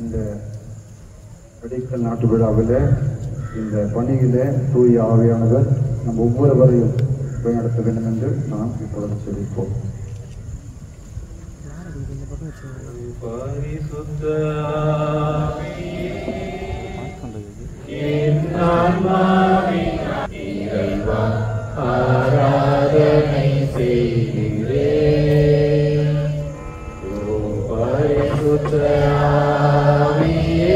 இந்த அடிக்கல் நாட்டு விழாவில் இந்த பணியில தூய ஆவியானவர் நம் ஒவ்வொருவரையும் வழிநடத்த வேண்டும் என்று நாம் இப்பொழுது சொல்லிப்போம் பரிசுத்த என் ஆன்மாவின் இறைவா ஆராதனை செய்கிறேன் ஓ பரிசுத்த ஆவியே,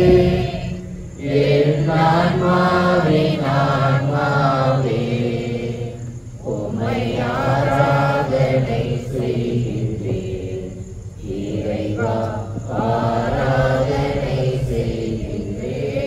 என் ஆன்மாவின் ஆன்மாவே உம்மை ஆராதனை செய்கிறேன் இறைவா ஆராதனை செய்கிறேன்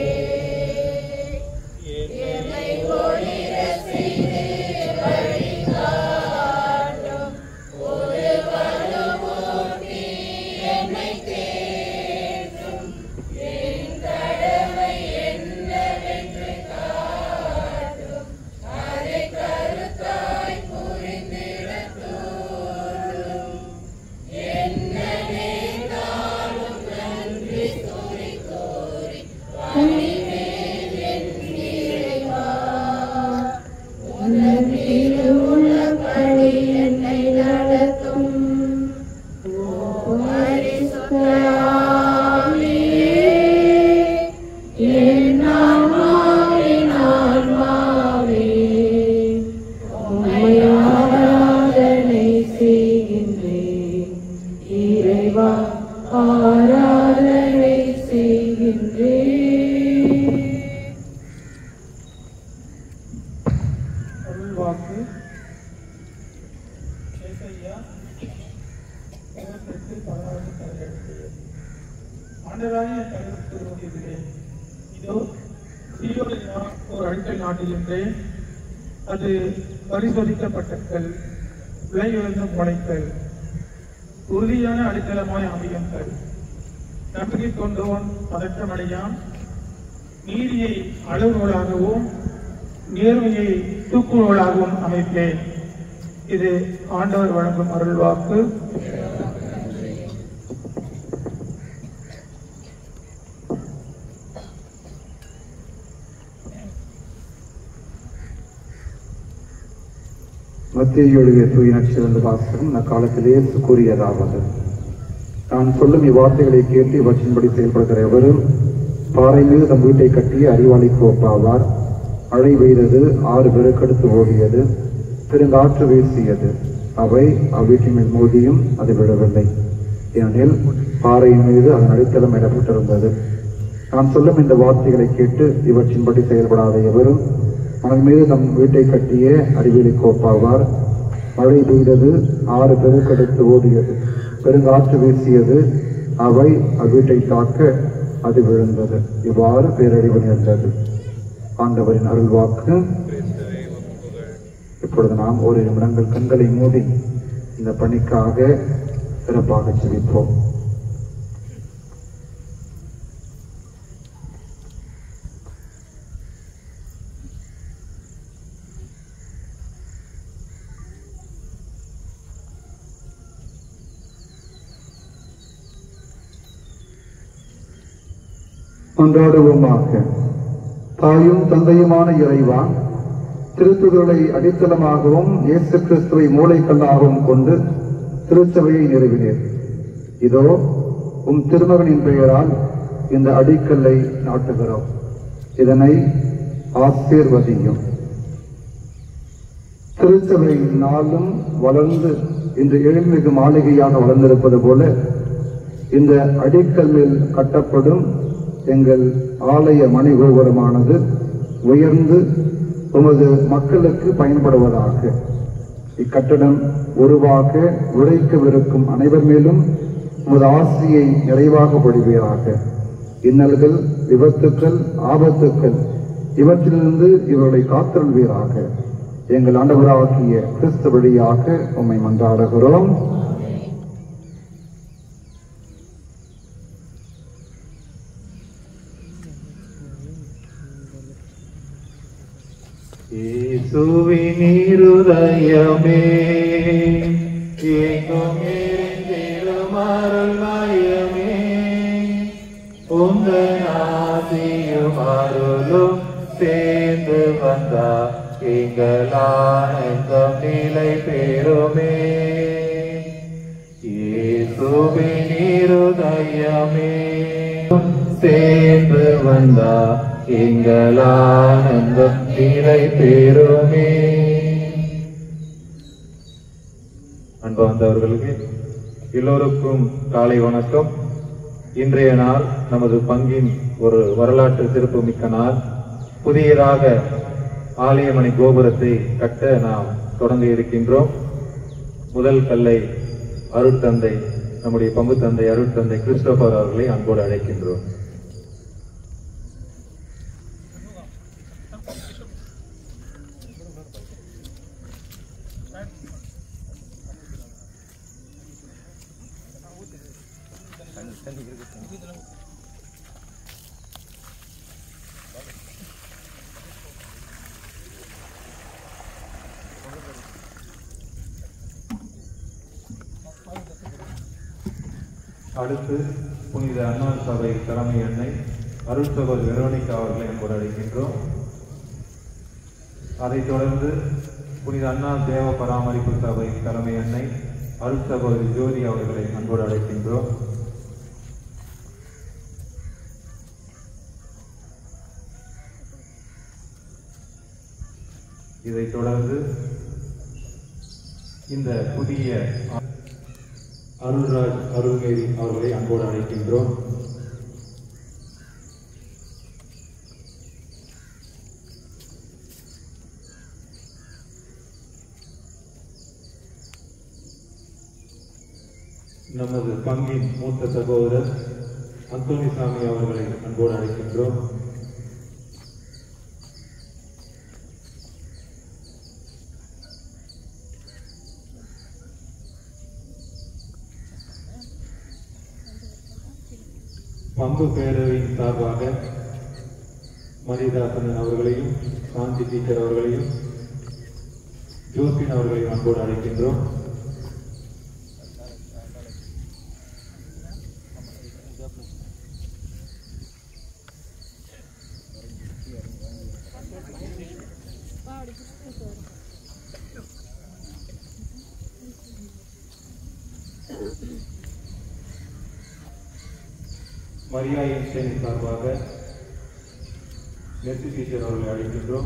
இறைவா ஆராதனை செய்கின்றேன் அருள்வாக்கு ஏசையா இருபத்தெட்டு பதினாறு பதினெட்டு ஆண்டராகிய கடவுளுக்கு உறுதியிடுகிறேன் இதோ சீயோனில் நான் ஒரு அடிக்கல் நாட்டுகின்றேன் அது பரிசோதிக்கப்பட்ட கல் விலை உயர்ந்த முனைக்கல் உறுதியான அடித்தளமாய் அமையும் கல் நம்பிக்கை கொண்டோன் பதற்றமடையான் நீதியை அளவுகோலாகவும் நேர்மையை தூக்குநூலாகவும் அமைப்பேன் இது ஆண்டவர் வழங்கும் அருள்வாக்கு மத்திய எழுதிய தூய நட்சிலிருந்து வாசகம் அக்காலத்திலே கூறியதாவது நான் சொல்லும் இவ்வார்த்தைகளை கேட்டு இவற்றின்படி செயல்படுகிற எவரும் பாறை மீது தம் வீட்டை கட்டி அறிவாளிக்கு ஒப்பாவார் மழை பெய்தது ஆறு பெருக்கெடுத்து ஓடியது பெருங்காற்று வீசியது அவை அவ்வீட்டின் மேல் மோதியும் அது விழவில்லை ஏனெனில் பாறையின் மீது அதன் அடித்தளம் இடப்பட்டிருந்தது நான் சொல்லும் இந்த வார்த்தைகளை கேட்டு இவற்றின்படி செயல்படாத எவரும் அவன் மீது தம் வீட்டை கட்டிய அறிவியலை கோப்பாவார் மழை பெய்தது ஆறு பெருக்கெடுத்து ஓடியது பெருங்காற்று வீசியது அவை அவ்வீட்டை தாக்க அது விழுந்தது இவ்வாறு பேரழிவு நேர்ந்தது ஆண்டவரின் அருள்வாக்கு இப்பொழுது நாம் ஒரு நிமிடங்கள் கண்களை மூடி இந்த பணிக்காக சிறப்பாக செவிப்போம் கொண்டாடுவோமாக தாயும் தந்தையுமான இறைவா திருத்துதலை அடித்தளமாகவும் இயேசு கிறிஸ்துவை மூளைக்கல்லாகவும் கொண்டு திருச்சபையை நிறுவினீர் இதோ உம் திருமகனின் பெயரால் இந்த அடிக்கல்லை நாட்டுகிறோம் இதனை ஆசீர்வதியும் திருச்சபை நாளும் வளர்ந்து இன்று எழில்மிகு மாளிகையாக வளர்ந்திருப்பது போல இந்த அடிக்கல் மேல் கட்டப்படும் எங்கள் ஆலய மணி கோபுரமானது உயர்ந்து உமது மக்களுக்கு பயன்படுவதாக இக்கட்டடம் உருவாக உழைக்கவிருக்கும் அனைவர் மேலும் உமது ஆசியை நிறைவாக பொழிவீராக இன்னல்கள் விபத்துக்கள் ஆபத்துக்கள் இவற்றிலிருந்து இவர்களை காத்தருள்வீராக எங்கள் ஆண்டவராகிய கிறிஸ்து வழியாக உம்மை மன்றாடுகிறோம் இயேசுவின் இருதயமே எங்கும் நிறைந்திடும் அருள் மயமே உந்தனாசியும் அருளும் சேர்ந்து வந்தா எங்கள் ஆனந்தம் நிலை பெறுமே இயேசுவின் இருதயமே சேர்ந்து வந்தா எங்கள் ஆனந்தம் நிலை பெறுமே அன்பு வந்தவர்களுக்கு எல்லோருக்கும் காலை வணக்கம் இன்றைய நாள் நமது பங்கின் ஒரு வரலாற்று சிறப்புமிக்க நாள் புதியதாக ஆலயமணி கோபுரத்தை கட்ட நாம் தொடங்க இருக்கின்றோம் முதல் கல்லை அருட்தந்தை நம்முடைய பங்கு தந்தை அருட்தந்தை கிறிஸ்டோபர் அவர்களை அன்போடு அழைக்கின்றோம் அடுத்து புனித அண்ணா சபை தலைமை எண்ணை அருட்சகோர் வெரோனிகா அவர்களை அன்போடு அழைக்கின்றோம் அதைத் தொடர்ந்து புனித அண்ணா தேவ பராமரிப்பு சபை தலைமை எண்ணை அருட்சகோதரி ஜோதி அவர்களை அன்போடு அழைக்கின்றோம் இதைத் தொடர்ந்து இந்த புதிய அருள்ராஜ் அருள்மேரி அவர்களை அன்போடு அழைக்கின்றோம் நமது பங்கின் மூத்த சகோதரர் அந்தோணிசாமி அவர்களை அன்போடு அழைக்கின்றோம் பங்கு பேரவையின் சார்பாக மணிதாசன் அவர்களையும் சாந்தி டீச்சர் அவர்களையும் ஜோசின் அவர்களையும் அன்போடு அழைக்கின்றோம் மரியா இன்ஸ்டைன் சார்பாக மெர்சி டீச்சர் அவர்களை அழைக்கின்றோம்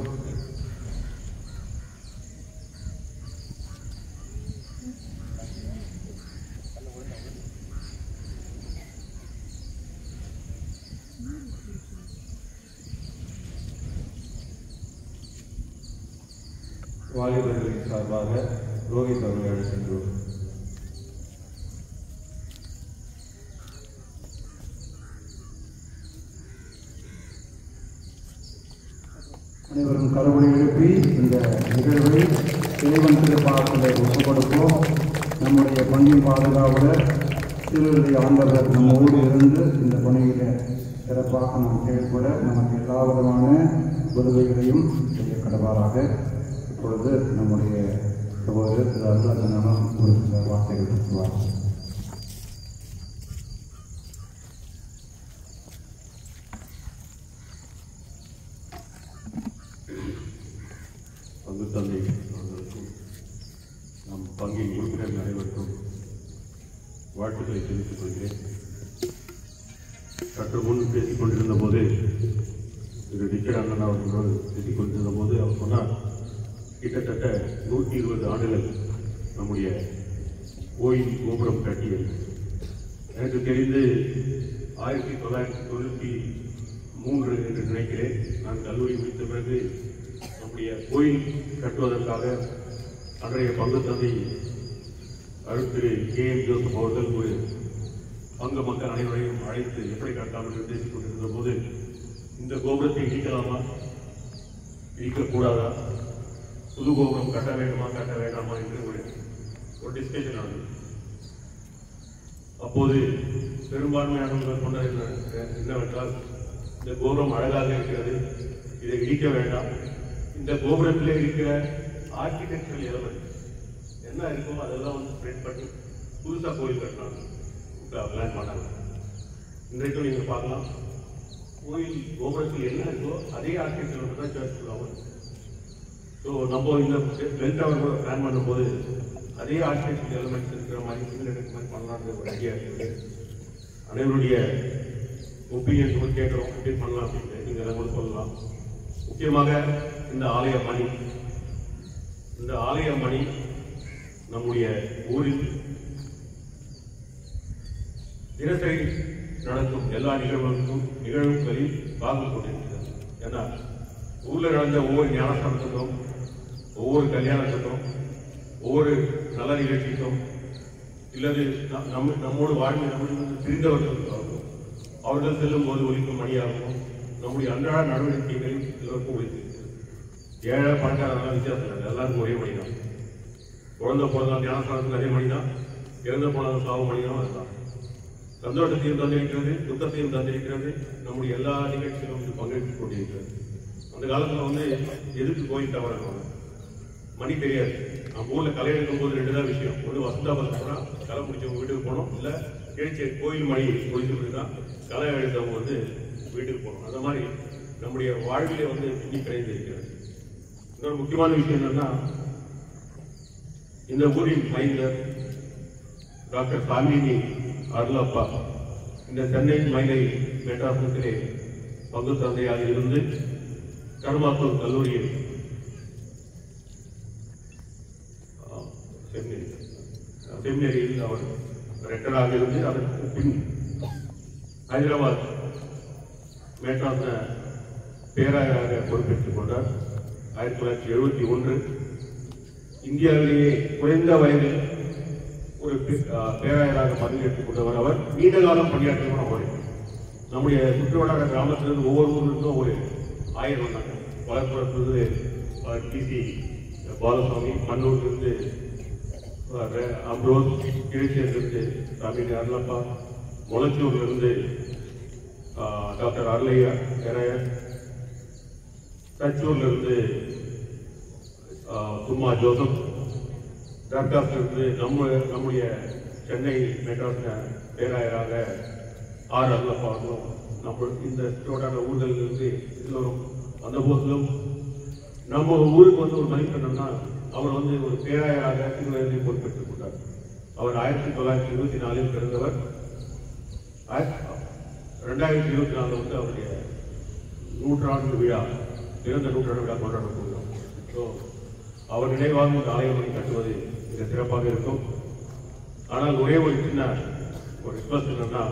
வாலிபர்களின் சார்பாக ரோஹித் அவர்களை அழைக்கின்றோம் அனைவரும் கரவொலி எழுப்பி இந்த நிகழ்வை இறைவன் திருப்பாதத்தில் ஒப்புக் கொடுப்போம் நம்முடைய பங்கின் பாதுகாவலர் திருவள்ளி ஆண்டவர் நம்மோடு இருந்து இந்த பணியில சிறப்பாக நாம் செயல்பட நமக்கு எல்லா விதமான உதவிகளையும் செய்ய கடவாராக இப்பொழுது நம்முடைய சகோதரர் திரு அருளாசனம் ஒரு சில வார்த்தைகள் பேசுவார் பங்கு தந்தை அவர்களுக்கும் நம் பங்கின் உறுப்பினர்கள் அனைவருக்கும் வாழ்த்துக்களை தெரிவித்துக் கொள்கிறேன் சற்று முன் பேசிக் கொண்டிருந்த போது திரு டிக்கர் அண்ணன் அவர்களோடு பேசிக் கொண்டிருந்த போது அவர் சொன்னார் கிட்டத்தட்ட நூற்றி இருபது ஆண்டுகள் நம்முடைய கோயில் கோபுரம் கட்டியது எனக்கு தெரிந்து ஆயிரத்தி தொள்ளாயிரத்தி தொண்ணூற்றி மூன்று என்று நினைக்கிறேன் நான் கல்லூரி முடித்த பிறகு நம்முடைய கோயில் கட்டுவதற்காக அன்றைய பங்கு தந்தை அருத்திரு கே எம் ஜோசப் அவர்கள் ஒரு பங்கு மக்கள் அனைவரையும் அழைத்து எப்படி கட்டலாம் என்று பேசிக் கொண்டிருந்த போது இந்த கோபுரத்தை இடிக்கலாமா இடிக்கக்கூடாதா புது கோபுரம் கட்ட வேண்டுமா கட்ட வேண்டாமா என்று ஒரு ஒரு டிஸ்கஷன் ஆனது அப்போது பெரும்பான்மையானவர்கள் சொன்னது என்ன- என்னவென்றால் இந்த கோபுரம் அழகாக இருக்கிறது இதை இடிக்க வேண்டாம் இந்த கோபுரத்திலே இருக்கிற ஆர்கிடெக்சரல் எலமெண்ட் என்ன இருக்கோ அதெல்லாம் வந்து ஸ்ப்ரெட் பண்ணி புதுசா கோயில் கட்டலாம் பிளான் பண்ணாங்க இன்றைக்கும் நீங்கள் பார்க்கலாம் கோயில் கோபுரத்தில் என்ன இருக்கோ அதே ஆர்கிடெக்சர் தான் சர்ச் வரும் ஸோ நம்ம இந்த பெல் டவர் கூட பிளான் பண்ணும்போது அதே ஆர்கிடெக்சர் எலிமெண்ட்ஸ் இருக்கிற மாதிரி சிங்கிள் எடுக்கிற மாதிரி பண்ணலாம்னு ஒரு ஐடியா இருக்குது அனைவருடைய ஒப்பீனியன் கூட கேட்குறோம் எப்படி பண்ணலாம் அப்படின்னு நீங்கள் அதை கூட சொல்லலாம் முக்கியமாக இந்த ஆலய மணி இந்த ஆலய மணி நம்முடைய ஊரில் தினசரி நடக்கும் எல்லா நிகழ்வுகளுக்கும் நிகழ்வுகளில் பாகம் கொண்டிருக்கிறது ஏன்னா ஊர்ல நடந்த ஒவ்வொரு ஞானஸ்தானத்துக்கும் ஒவ்வொரு கல்யாணத்துக்கும் ஒவ்வொரு நல்ல நிகழ்ச்சிக்கும் இல்லது நம் நம்ம- நம்மோடு வாழ்ந்து நம்மிடம் பிரிந்தவர்களுக்காகவும் அவர்கள் செல்லும் போது ஒலிக்கும் மணியாகவும் நம்முடைய அன்றாட நடவடிக்கைகளில் எல்லோருக்கும் ஒலித்திருக்கிறது ஏழை பணக்காரங்களாம் வித்தியாசம் இல்லை எல்லாருக்கும் ஒரே மணி தான் குழந்தை பிறந்தால் ஞானஸ்தானத்துக்கு அதே மணி தான் இறந்து போனாலும் சாவு மணி தான் அதுதான் சந்தோஷத்தையும் தந்திருக்கிறது துக்கத்தையும் தந்திருக்கிறது நம்முடைய எல்லா நிகழ்ச்சியிலும் இது பங்கேற்றுக் கொண்டிருக்கிறது அந்த காலத்துல வந்து எதுக்கு கோயில் தவறாங்க மணி தெரியாது நம்ம ஊர்ல கலை எடுக்கும் போது ரெண்டு தான் விஷயம் ஒன்று வசந்தாபுரம் போனா களை முடிச்சவங்க வீட்டுக்கு போனோம் இல்ல கேழ்ச்சி கோயில் மணி முடிச்சு தான் களை எடுத்தவங்க வந்து வீட்டுக்கு போகணும் அந்த மாதிரி நம்முடைய வாழ்விலே வந்து பின்னி கிடைந்து இருக்கிறது இன்னொரு முக்கியமான விஷயம் என்னன்னா இந்த ஊரின் மைந்தர் டாக்டர் சாமினி அருளப்பா இந்த சென்னை மயிலை மெட்ராசத்திலே பங்கு தந்தையாக இருந்து கருமாத்தூர் கல்லூரியில் ஆ, செமினரி செமினரியில் அவர் ரெக்டராக இருந்து அதற்கு பின் ஹைதராபாத் மேட்ராஸ பேராயராக பொறுப்பேற்றுக் கொண்டார் ஆயிரத்தி தொள்ளாயிரத்தி எழுபத்தி ஒன்று இந்தியாவிலேயே குறைந்த வயதில் ஒரு பே- ஆ, பேராயராக பதவியேற்றுக் கொண்டவர் அவர் நீண்ட காலம் பணியாற்றியவர் அவர் நம்முடைய சுற்றுவட்டார கிராமத்திலிருந்து ஒவ்வொரு ஊருக்கும் ஒரு ஆயிரம் வந்தாங்க வளர்ப்புறத்திலிருந்து டிசி பாலசுவாமி மண்ணூர்லேருந்து அம்ரோஸ் கிழச்சியிலிருந்து சாமி அருளப்பா முளச்சூர்லேருந்து டாக்டர் அருளையா பேராயர் தச்சூர்லேருந்து சும்மா ஜோசப் தர்காஸ்ல இருந்து நம்ம நம்முடைய சென்னை மெட்ராஸ் பேராயராக ஆர் அல்லப்பா அவர்களும் நம்ம இந்த சோடான ஊர்களில் இருந்து எல்லோரும் அந்த போதிலும் நம்ம ஊருக்கு வந்து ஒரு மதிப்பெண்ணா அவர் வந்து ஒரு பேராயராக திருவயதை பொறுப்பேற்றுக் கொண்டார் அவர் ஆயிரத்தி தொள்ளாயிரத்தி இருபத்தி நாலில் பிறந்தவர் ஆயிரத்தி- ரெண்டாயிரத்தி இருபத்தி நாலு வந்து அவருடைய நூற்றாண்டு விழா பிறந்த நூற்றாண்டு விழா கொண்டாட போகிறோம் ஸோ அவர் நினைவாக இந்த ஆலயமணி கட்டுவது மிக சிறப்பாக இருக்கும் ஆனால் ஒரே ஒரு சின்ன ஒரு ரிக்வஸ்ட் என்னன்னா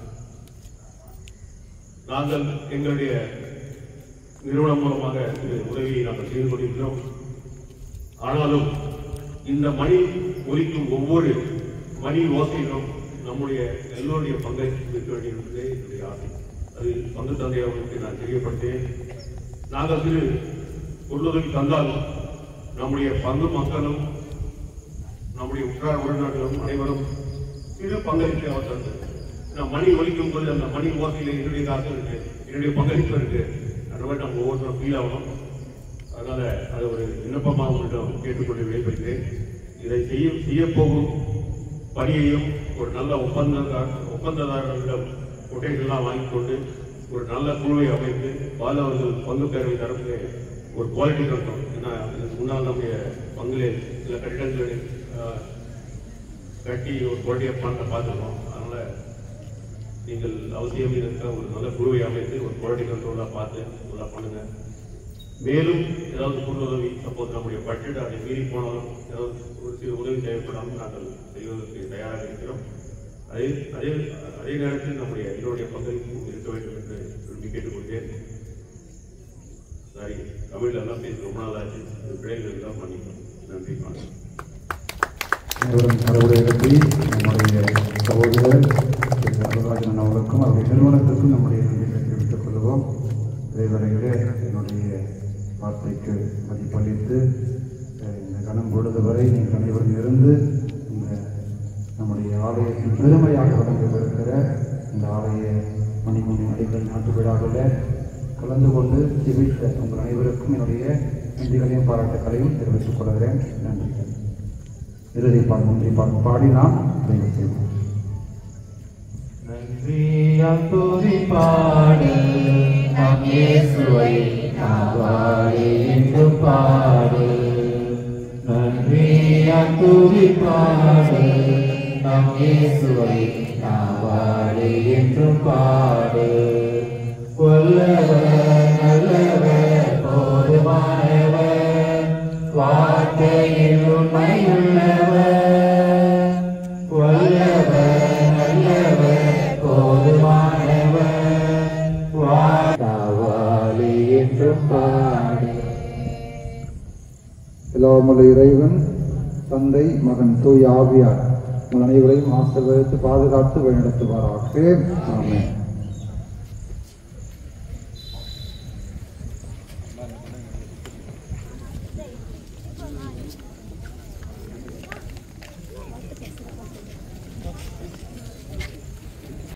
நாங்கள் எங்களுடைய நிறுவனம் மூலமாக இந்த உதவியை நாங்கள் செய்து கொண்டிருக்கிறோம் ஆனாலும் இந்த மணி ஒலிக்கும் ஒவ்வொரு மணி ஓசையிலும் நம்முடைய எல்லோருடைய பங்களிப்பு இருக்க வேண்டியிருப்பதே என்னுடைய ஆசை அது பங்கு தந்தை அவர்களுக்கு நான் தெரியப்பட்டேன் நாங்கள் திரு பொருளுதவி தந்தாலும் நம்முடைய பங்கு மக்களும் நம்முடைய உற்றார் உறவினர்களும் அனைவரும் சிறு பங்களிப்பை அவர் தந்தது ஏன்னா மணி ஒலிக்கும் போது அந்த மணி ஓசையில என்னுடைய காசு இருக்கு என்னுடைய பங்களிப்பு இருக்கு அந்த மாதிரி நம்ம ஒவ்வொருத்தரும் ஃபீல் ஆகணும் அதனால அதை ஒரு விண்ணப்பமாக உங்களிடம் கேட்டுக்கொண்டு விடைபெறுகிறேன் இதை செய்ய செய்யப்போகும் பணியையும் ஒரு நல்ல ஒப்பந்ததார ஒப்பந்ததாரர்களிடம் கொட்டேஷன்லாம் வாங்கிக் கொண்டு ஒரு நல்ல குழுவை அமைத்து பாலவர்கள் பங்கு பேரவை தரப்பிலே ஒரு குவாலிட்டி கட்டணும் ஏன்னா இதுக்கு முன்னால் நம்முடைய பங்குலே சில கட்டிடங்களை ஆஹ், கட்டி ஒரு குவாலிட்டியாக பண்ண பார்த்துருக்கோம் அதனால நீங்கள் அவசியம் இருக்க ஒரு நல்ல குழுவை அமைத்து ஒரு குவாலிட்டி கண்ட்ரோலாக பார்த்து நல்லா பண்ணுங்க மேலும் ஏதாவது பொருளுதவி சப்போஸ் நம்முடைய பட்ஜெட் அதை மீறி போனாலும் ஏதாவது ஒரு சிறு உதவி தேவைப்படாமல் நாங்கள் செய்வதற்கு தயாராக இருக்கிறோம் அதே அதே அதே நேரத்தில் நம்முடைய எங்களுடைய பங்களிப்பும் இருக்க வேண்டும் என்று விரும்பி கேட்டுக்கொள்கிறேன் சரி தமிழ் எல்லாம் பேசி ரொம்ப நாள் ஆச்சு இந்த பிழைகள் தான் பண்ணிக்கணும் நன்றி வணக்கம் அனைவரும் கடவுளை எழுப்பி நம்முடைய சகோதரர் திரு அருள்ராஜன் அவர்களுக்கும் அவருடைய நிறுவனத்திற்கும் நம்முடைய நன்றிகளை தெரிவித்துக் கொள்வோம் இதைவரையிலே என்னுடைய வார்த்தைக்கு மதிப்பளித்து அஹ், இந்த கணம் பொழுது வரை நீங்கள் அனைவரும் இருந்து இந்த நம்முடைய ஆலயத்தின் பெருமையாக விளங்கவிருக்கிற இந்த ஆலய மணிமுனி அடிகள் நாட்டு விழாவில் கலந்து கொண்டு ஜெபித்த உங்கள் அனைவருக்கும் என்னுடைய நன்றிகளையும் பாராட்டுகளையும் தெரிவித்துக் கொள்கிறேன் நன்றிகள் இறுதி பாடல் ஒன்றை பாடல் பாடி நாம் நிறைவு செய்வோம் நன்றி நன்றியால் துதிப்பாடு நம் இயேசுவை நாவாடி என்று பாடு நன்றியால் துதிப்பாடு நம் இயேசுவை நாவாடி என்று பாடு கொல்லவர் நல்லவர் போதுமானவர் வார்த்தையில் உண்மையுள்ளவர் வல்லவர் நல்லவர் போதுமானவர் வாழி என்று பாடு எல்லாம் இறைவன் தந்தை மகன் தூய் ஆவியார் உங்கள் அனைவரையும் ஆசீர்வதித்து பாதுகாத்து வழிநடத்துவாராக ஆமென்